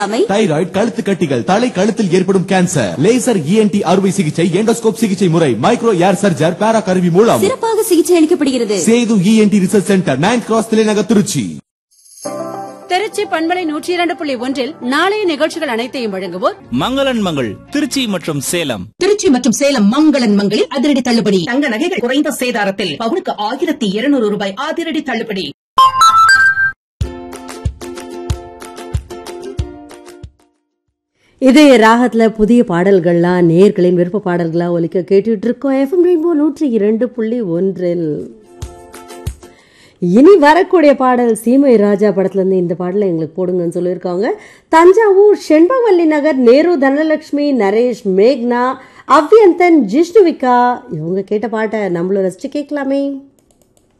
அமை தைராய்டு கழுத்து கட்டிகள் தலை கழுத்தில் ஏற்படும் கேன்சர் லேசர் இஎன்டி அறுவை சிகிச்சை எண்டோஸ்கோப் சிகிச்சை முறை மைக்ரோ ஏர் சர்ஜர் பேரா கருவி மூலம் சிறப்பாக சிகிச்சை அளிக்கப்படுகிறது Sethu ENT research centre nine cross தலைநகர் திருச்சி திருச்சி பண்பலை நூற்றி இரண்டு புள்ளி ஒன்றில் நாளைய நிகழ்ச்சிகள் அனைத்தையும் வழங்குவோர் மங்களன் மங்கள் திருச்சி மற்றும் சேலம் திருச்சி மற்றும் சேலம் மங்களன் மங்களில் அதிரடி தள்ளுபடி தங்க நகைகள் குறைந்த சேதாரத்தில் பவுனுக்கு ஆயிரத்தி இருநூறு ரூபாய் அதிரடி தள்ளுபடி இதே ராகத்துல புதிய பாடல்கள்லாம் நேர்களின் விருப்ப பாடல்களா ஒலிக்க கேட்டுட்டு இருக்கோம் எஃப்எம் ரெயின்போ நூற்றி இரண்டு புள்ளி ஒன்றில் இனி வரக்கூடிய பாடல் சீமை ராஜா படத்துல இருந்து இந்த பாடலை எங்களுக்கு போடுங்கன்னு சொல்லியிருக்காங்க தஞ்சாவூர் செண்பவல்லி நகர் நேரு தனலட்சுமி நரேஷ் மேக்னா அவ்யந்தன் ஜிஷ்ணுவிகா இவங்க கேட்ட பாட்டை நம்மளும் ரசிச்சு கேட்கலாமே